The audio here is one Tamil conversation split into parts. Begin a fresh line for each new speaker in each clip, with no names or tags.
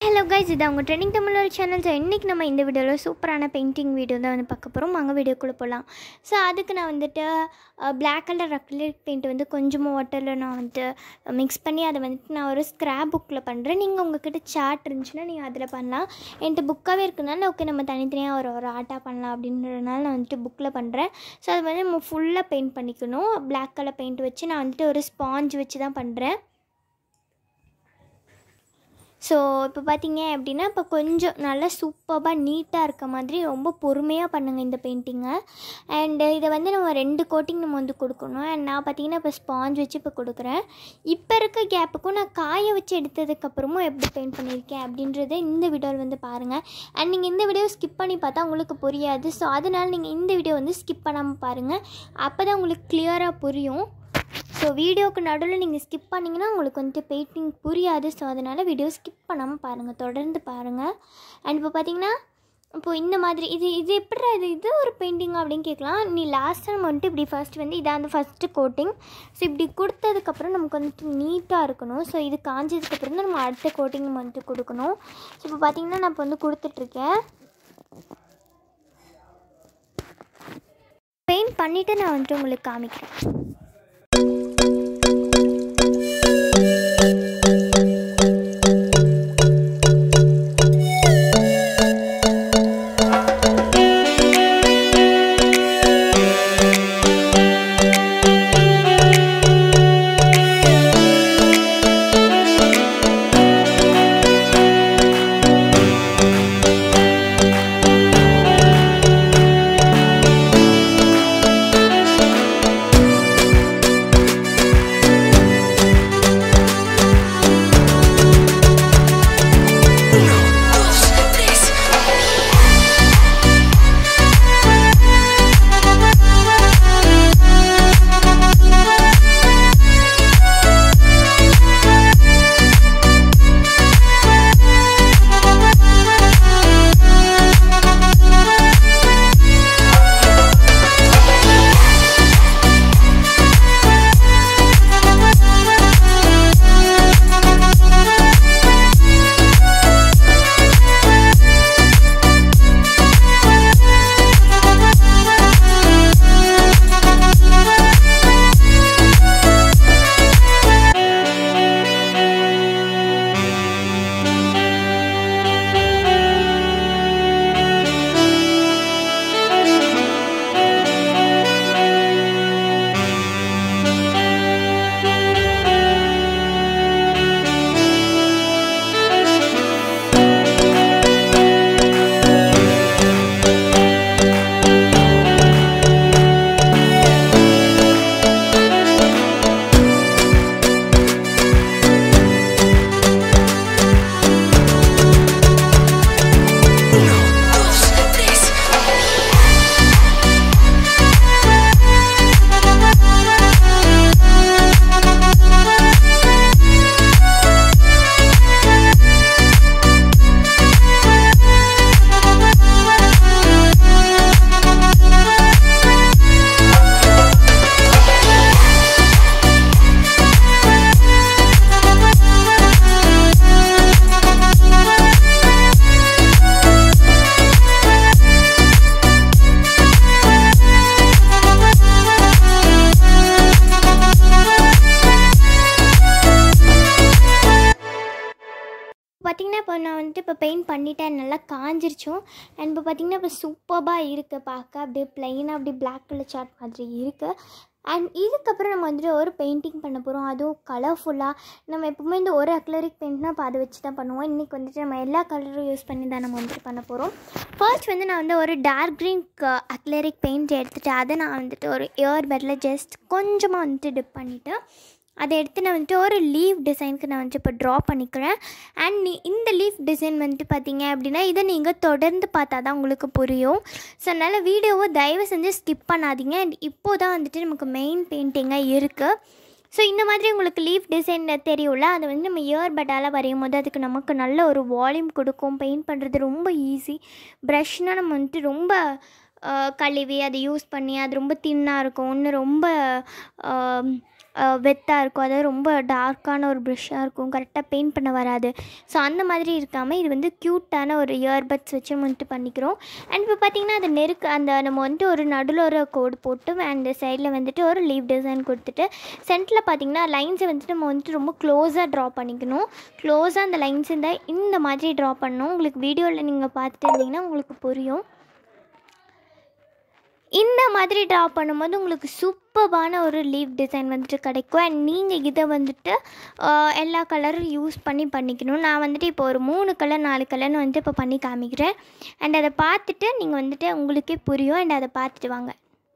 ஹலோ கைஸ் இது அவங்க ட்ரெண்டிங் தமிழோட சேனல் ஸோ இன்றைக்கி நம்ம இந்த வீடியோவில் சூப்பரான பெயிண்டிங் வீடியோ தான் வந்து பார்க்க போகிறோம் வாங்க வீடியோக்குள்ளே போகலாம் ஸோ அதுக்கு நான் வந்துட்டு பிளாக் கலர் அக்ரிலிக் பெயிண்ட் வந்து கொஞ்சமாக வாட்டரில் நான் வந்துட்டு மிக்ஸ் பண்ணி அதை வந்துட்டு நான் ஒரு ஸ்க்ராப் புக்கில் பண்ணுறேன் நீங்கள் உங்ககிட்ட சார்ட் இருந்துச்சுன்னா நீங்கள் அதில் பண்ணலாம் என்கிட்ட புக்காகவே இருக்குனால ஓகே நம்ம தனித்தனியாக ஒரு ஒரு ஆர்ட்டாக பண்ணலாம் அப்படின்றதுனால நான் வந்துட்டு புக்கில் பண்ணுறேன் ஸோ அது வந்து நம்ம ஃபுல்லாக பெயிண்ட் பண்ணிக்கணும் பிளாக் கலர் பெயிண்ட் வச்சு நான் வந்துட்டு ஒரு ஸ்பாஞ்ச் வச்சு தான் பண்ணுறேன் ஸோ இப்போ பார்த்தீங்க அப்படின்னா இப்போ கொஞ்சம் நல்லா சூப்பராக நீட்டாக இருக்க மாதிரி ரொம்ப பொறுமையாக பண்ணுங்கள் இந்த பெயிண்டிங்கை அண்டு இதை வந்து நம்ம ரெண்டு கோட்டிங் நம்ம வந்து கொடுக்கணும் அண்ட் நான் பார்த்தீங்கன்னா இப்போ ஸ்பாஞ்ச் வச்சு இப்போ கொடுக்குறேன் இப்போ இருக்க கேப்புக்கும் நான் காய வச்சு எடுத்ததுக்கப்புறமும் எப்படி பெயிண்ட் பண்ணியிருக்கேன் அப்படின்றத இந்த வீடியோவில் வந்து பாருங்கள் அண்ட் நீங்கள் இந்த வீடியோ ஸ்கிப் பண்ணி பார்த்தா உங்களுக்கு புரியாது ஸோ அதனால் நீங்கள் இந்த வீடியோ வந்து ஸ்கிப் பண்ணாமல் பாருங்கள் அப்போ தான் உங்களுக்கு கிளியராக புரியும் ஸோ வீடியோக்கு நடுவில் நீங்கள் ஸ்கிப் பண்ணிங்கன்னா உங்களுக்கு வந்துட்டு பெயிண்டிங் புரியாது ஸோ அதனால் வீடியோ ஸ்கிப் பண்ணாமல் பாருங்கள் தொடர்ந்து பாருங்கள் அண்ட் இப்போ பார்த்தீங்கன்னா இப்போது இந்த மாதிரி இது இது எப்படி இது இது ஒரு பெயிண்டிங் அப்படின்னு கேட்கலாம் நீ லாஸ்ட் டைம் வந்துட்டு இப்படி ஃபர்ஸ்ட் வந்து இதான் அந்த ஃபஸ்ட்டு கோட்டிங் ஸோ இப்படி கொடுத்ததுக்கப்புறம் நமக்கு வந்துட்டு நீட்டாக இருக்கணும் ஸோ இது காஞ்சதுக்கப்புறம் தான் நம்ம அடுத்த கோட்டிங் நம்ம வந்துட்டு கொடுக்கணும் ஸோ இப்போ பார்த்தீங்கன்னா நான் இப்போ வந்து கொடுத்துட்ருக்கேன் பெயிண்ட் பண்ணிவிட்டு நான் வந்துட்டு உங்களுக்கு காமிக்கிறேன் பார்த்திங்கன்னா இப்போ நான் வந்துட்டு இப்போ பெயிண்ட் பண்ணிட்டேன் நல்லா காஞ்சிருச்சும் அண்ட் இப்போ பார்த்திங்கன்னா இப்போ சூப்பராக இருக்குது பார்க்க அப்படியே ப்ளைனாக அப்படியே பிளாக் கலர் சார்ட் மாதிரி இருக்குது அண்ட் இதுக்கப்புறம் நம்ம வந்துட்டு ஒரு பெயிண்டிங் பண்ண போகிறோம் அதுவும் கலர்ஃபுல்லாக நம்ம எப்பவுமே இந்த ஒரு அக்லரிக் பெயிண்ட்னா இப்போ அதை வச்சு தான் பண்ணுவோம் இன்றைக்கி வந்துட்டு நம்ம எல்லா கலரும் யூஸ் பண்ணி தான் நம்ம வந்துட்டு பண்ண போகிறோம் ஃபர்ஸ்ட் வந்து நான் வந்து ஒரு டார்க் க்ரீன் அக்லரிக் பெயிண்ட் எடுத்துகிட்டு அதை நான் வந்துட்டு ஒரு இயர் பெட்டில் ஜஸ்ட் கொஞ்சமாக வந்துட்டு டிப் பண்ணிவிட்டு அதை எடுத்து நான் வந்துட்டு ஒரு லீவ் டிசைனுக்கு நான் வந்துட்டு இப்போ ட்ரா பண்ணிக்கிறேன் அண்ட் நீ இந்த லீஃப் டிசைன் வந்துட்டு பார்த்தீங்க அப்படின்னா இதை நீங்கள் தொடர்ந்து பார்த்தா தான் உங்களுக்கு புரியும் ஸோ அதனால் வீடியோவை தயவு செஞ்சு ஸ்கிப் பண்ணாதீங்க அண்ட் இப்போ தான் வந்துட்டு நமக்கு மெயின் பெயிண்டிங்காக இருக்குது ஸோ இந்த மாதிரி உங்களுக்கு லீஃப் டிசைன் தெரியும்ல அதை வந்து நம்ம இயர் பட்டால் வரையும் போது அதுக்கு நமக்கு நல்ல ஒரு வால்யூம் கொடுக்கும் பெயிண்ட் பண்ணுறது ரொம்ப ஈஸி ப்ரஷ்னால் நம்ம வந்துட்டு ரொம்ப அஹ், கழுவி அதை யூஸ் பண்ணி அது ரொம்ப தின்னாக இருக்கும் ஒன்று ரொம்ப வெத்தாக இருக்கும் அதாவது ரொம்ப டார்க்கான ஒரு ப்ரஷ்ஷாக இருக்கும் கரெக்டாக பெயிண்ட் பண்ண வராது ஸோ அந்த மாதிரி இருக்காமல் இது வந்து க்யூட்டான ஒரு இயர்பட்ஸ் வச்சு நம்ம வந்துட்டு பண்ணிக்கிறோம் அண்ட் இப்போ பார்த்திங்கன்னா அது நெருக்கு அந்த நம்ம வந்துட்டு ஒரு நடுவில் ஒரு கோடு போட்டு அந்த சைடில் வந்துட்டு ஒரு லீவ் டிசைன் கொடுத்துட்டு சென்டரில் பார்த்திங்கன்னா லைன்ஸை வந்துட்டு நம்ம வந்துட்டு ரொம்ப க்ளோஸாக ட்ரா பண்ணிக்கணும் க்ளோஸாக அந்த லைன்ஸ் இருந்தால் இந்த மாதிரி ட்ரா பண்ணணும் உங்களுக்கு வீடியோவில் நீங்கள் பார்த்துட்டு இருந்தீங்கன்னா உங்களுக்கு புரியும் இந்த மாதிரி ட்ரா பண்ணும்போது உங்களுக்கு சூப்பர்பான ஒரு லீவ் டிசைன் வந்துட்டு கிடைக்கும் அண்ட் நீங்கள் இதை வந்துட்டு ஆஹ், எல்லா கலரும் யூஸ் பண்ணி பண்ணிக்கணும் நான் வந்துட்டு இப்போ ஒரு மூணு கலர் நாலு கலர்னு வந்துட்டு இப்போ பண்ணி காமிக்கிறேன் அண்ட் அதை பார்த்துட்டு நீங்கள் வந்துட்டு உங்களுக்கே புரியும் அண்ட் அதை பார்த்துட்டு வாங்க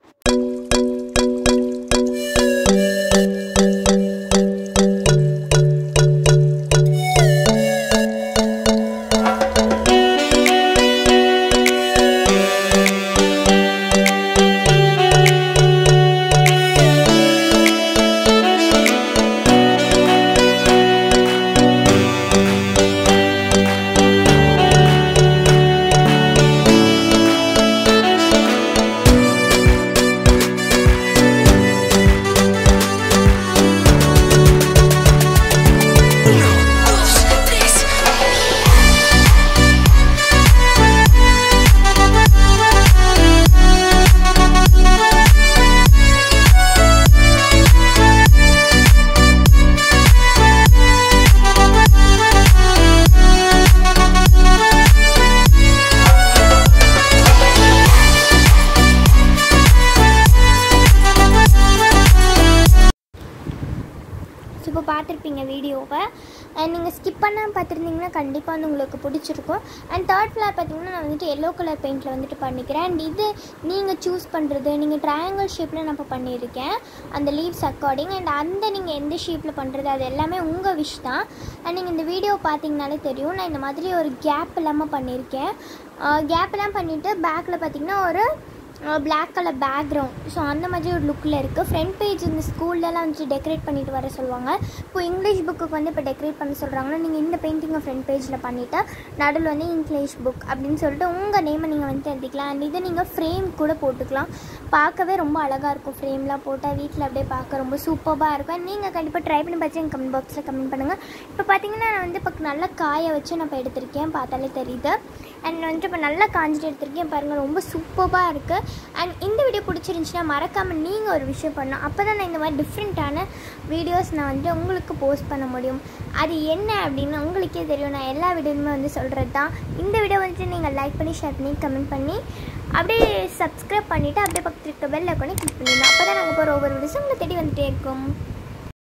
ஸோ இப்போ பார்த்துருப்பீங்க வீடியோவை அண்ட் நீங்கள் ஸ்கிப் பண்ணாமல் பார்த்துருந்தீங்கன்னா கண்டிப்பாக வந்து உங்களுக்கு பிடிச்சிருக்கும் அண்ட் தேர்ட் ஃப்ளார் பார்த்தீங்கன்னா நான் வந்துட்டு எல்லோ கலர் பெயிண்டில் வந்துட்டு பண்ணிக்கிறேன் அண்ட் இது நீங்கள் சூஸ் பண்ணுறது நீங்கள் ட்ரையாங்கிள் ஷேப்பில் நான் இப்போ பண்ணியிருக்கேன் அந்த லீவ்ஸ் அக்கார்டிங் அண்ட் அந்த நீங்கள் எந்த ஷேப்பில் பண்ணுறது அது எல்லாமே உங்கள் விஷ் தான் அண்ட் நீங்கள் இந்த வீடியோ பார்த்தீங்கனாலே தெரியும் நான் இந்த மாதிரி ஒரு கேப் இல்லாமல் பண்ணியிருக்கேன் கேப் எல்லாம் பண்ணிவிட்டு பேக்கில் பார்த்தீங்கன்னா ஒரு பிளாக் கலர் பேக்ரவுண்ட் ஸோ அந்த மாதிரி ஒரு லுக்கில் இருக்குது ஃப்ரண்ட் பேஜ் இந்த ஸ்கூல்லலாம் வந்துட்டு டெக்கரேட் பண்ணிட்டு வர சொல்லுவாங்க இப்போ இங்கிலீஷ் புக்குக்கு வந்து இப்போ டெக்கரேட் பண்ண சொல்கிறாங்கன்னா நீங்கள் இந்த பெயிண்டிங்கை ஃப்ரண்ட் பேஜில் பண்ணிவிட்டு நடுவில் வந்து இங்கிலீஷ் புக் அப்படின்னு சொல்லிட்டு உங்கள் நேமை நீங்கள் வந்து எழுதிக்கலாம் அண்ட் இதை நீங்கள் ஃப்ரேம் கூட போட்டுக்கலாம் பார்க்கவே ரொம்ப அழகாக இருக்கும் ஃப்ரேம்லாம் போட்டால் வீட்டில் அப்படியே பார்க்க ரொம்ப சூப்பராக இருக்கும் And நீங்கள் கண்டிப்பாக ட்ரை பண்ணி பார்த்து எங்கள் கமெண்ட் பாக்ஸில் கமெண்ட் பண்ணுங்கள் இப்போ பார்த்தீங்கன்னா நான் வந்து இப்போ நல்லா காய வச்சு நான் இப்போ எடுத்திருக்கேன் பார்த்தாலே தெரியுது அண்ட் வந்துட்டு இப்போ நல்லா காஞ்சிட்டு எடுத்திருக்கேன் பாருங்கள் ரொம்ப சூப்பராக இருக்குது அண்ட் இந்த வீடியோ பிடிச்சிருந்துச்சுன்னா மறக்காமல் நீங்கள் ஒரு விஷயம் பண்ணணும் அப்போ தான் நான் இந்த மாதிரி டிஃப்ரெண்ட்டான வீடியோஸ் நான் வந்துட்டு உங்களுக்கு போஸ்ட் பண்ண முடியும் அது என்ன அப்படின்னு உங்களுக்கே தெரியும் நான் எல்லா வீடியோலுமே வந்து சொல்கிறது தான் இந்த வீடியோ வந்துட்டு நீங்கள் லைக் பண்ணி ஷேர் பண்ணி கமெண்ட் பண்ணி அப்படியே சப்ஸ்கிரைப் பண்ணிவிட்டு அப்படியே பக்கத்தில் இருக்க பெல் ஐக்கானே கிளிக் பண்ணிடலாம் அப்போ தான் நாங்கள் போகிற ஒவ்வொரு வீடியோஸும் உங்களை தேடி வந்துட்டே இருக்கும்